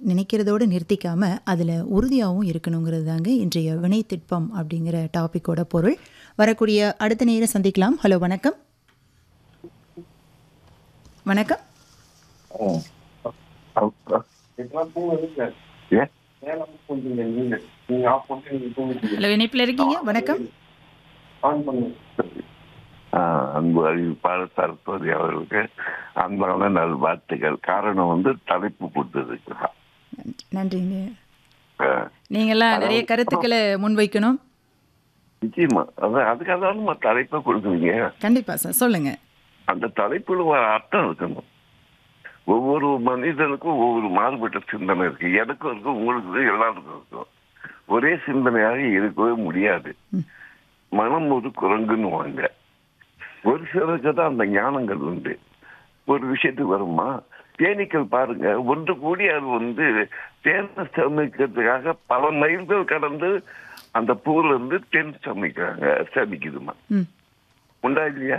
நினைக்கிறதோடு நிறுத்திக்காம அதில் உறுதியாகவும் இருக்கணுங்கிறது தாங்க இன்றைய வினை திட்பம் அப்படிங்கிற டாப்பிக்கோட பொருள் வரக்கூடிய அடுத்த நேரம் சந்திக்கலாம் ஹலோ வணக்கம் வணக்கம் ஹலோ இணைப்பில் இருக்கீங்க வணக்கம் ஆஹ் அன்பு அறிவிப்பாளர் சரஸ்வதி அவர்களுக்கு அன்பான நல்வாழ்த்துக்கள் காரணம் வந்து தலைப்பு கொடுத்ததுக்கு நன்றிங்க நீங்கள்லாம் நிறைய கருத்துக்களை முன்வைக்கணும் நிச்சயமா அதான் அதுக்காக தான் நம்ம தலைப்பை கொடுக்குறீங்க கண்டிப்பா சார் சொல்லுங்க அந்த தலைப்புல ஒரு அர்த்தம் இருக்கணும் ஒவ்வொரு மனிதனுக்கும் ஒவ்வொரு மாறுபட்ட சிந்தனை இருக்கு எனக்கும் இருக்கும் உங்களுக்கு இருக்கு, எல்லாருக்கும் இருக்கும் ஒரே சிந்தனையாக இருக்கவே முடியாது மனம் ஒரு குரங்குன்னு வாங்க ஒரு சிலருக்கு தான் அந்த ஞானங்கள் உண்டு ஒரு விஷயத்துக்கு வருமா தேனீக்கள் பாருங்க ஒன்று கூடி அது வந்து தேனை சமைக்கிறதுக்காக பல மைல்கள் கடந்து அந்த பூல இருந்து தேன் சமைக்கிறாங்க சமைக்குதுமா ம் உண்டா இல்லையா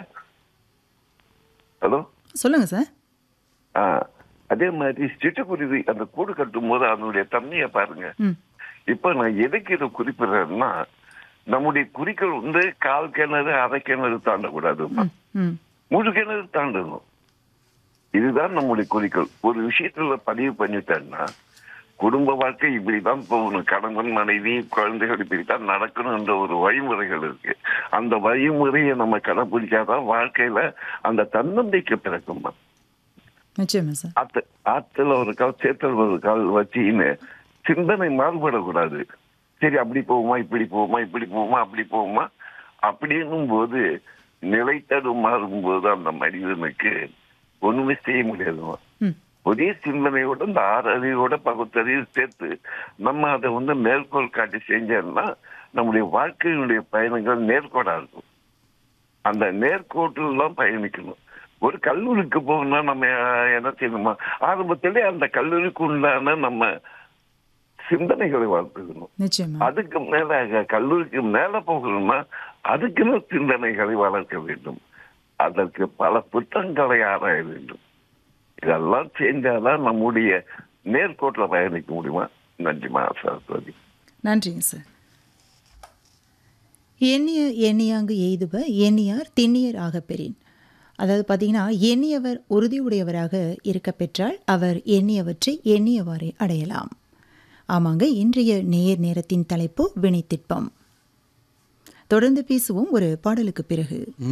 ஹலோ சொல்லுங்க சார் ஆ அதே மாதிரி சிட்டுக்குருவி அந்த கூடு கட்டும் போது அதனுடைய தன்மையை பாருங்க ம் இப்ப நான் எதுக்கு இதை குறிப்பிடுறேன்னா நம்முடைய குறிக்கோள் வந்து கால் கிணறு அரை கிணறு தாண்டக்கூடாது ம் ம் முழு கிணறு தாண்டணும் இதுதான் நம்முடைய குறிக்கோள் ஒரு விஷயத்துல பதிவு பண்ணிட்டேன்னா குடும்ப வாழ்க்கை இப்படிதான் போகணும் கணவன் மனைவி குழந்தைகள் இப்படித்தான் நடக்கணும் என்ற ஒரு வழிமுறைகள் இருக்கு அந்த வழிமுறையை நம்ம கடைபிடிச்சாதான் வாழ்க்கையில அந்த தன்னம்பிக்கை பிறக்குமா நிச்சயமா சார் ஆத்து ஆத்துல ஒரு கால் சேத்தல் ஒரு கால் வச்சின்னு சிந்தனை மாறுபடக்கூடாது சரி அப்படி போகுமா இப்படி போகுமா இப்படி போகுமா அப்படி போகுமா அப்படின்னும் போது நிலைத்தடு மாறும் போது அந்த மனிதனுக்கு ஒண்ணுமே செய்ய முடியாதுமா ம் ஒரே சிந்தனையோட இந்த ஆறு அறிவோட பகுத்தறிவு சேர்த்து நம்ம அதை வந்து மேற்கோள் காட்டி செஞ்சோம்னா நம்முடைய வாழ்க்கையினுடைய பயணங்கள் நேர்கோடா இருக்கும் அந்த நேர்கோட்டில் தான் பயணிக்கணும் ஒரு கல்லூரிக்கு போகணும்னா நம்ம என்ன செய்யணுமா ஆரம்பத்திலே அந்த கல்லூரிக்கு உண்டான நம்ம சிந்தனைகளை வளர்த்துக்கணும் நிச்சயமா அதுக்கு மேல கல்லூரிக்கு மேல போகணும்னா அதுக்குன்னு சிந்தனைகளை வளர்க்க வேண்டும் அதற்கு பல புத்தகங்களை ஆராய வேண்டும் இதெல்லாம் செஞ்சாதான் நம்முடைய நேர்கோட்டில் பயணிக்க முடியுமா நன்றிமா சரஸ்வதி நன்றிங்க சார் எண்ணிய எண்ணியாங்கு எய்துப எண்ணியார் திண்ணியர் ஆகப் பெறின் அதாவது பார்த்தீங்கன்னா எண்ணியவர் உறுதியுடையவராக இருக்க பெற்றால் அவர் எண்ணியவற்றை எண்ணியவாறே அடையலாம் ஆமாங்க இன்றைய நேர் நேரத்தின் தலைப்பு வினைத்திட்பம் தொடர்ந்து பேசுவோம் ஒரு பாடலுக்கு பிறகு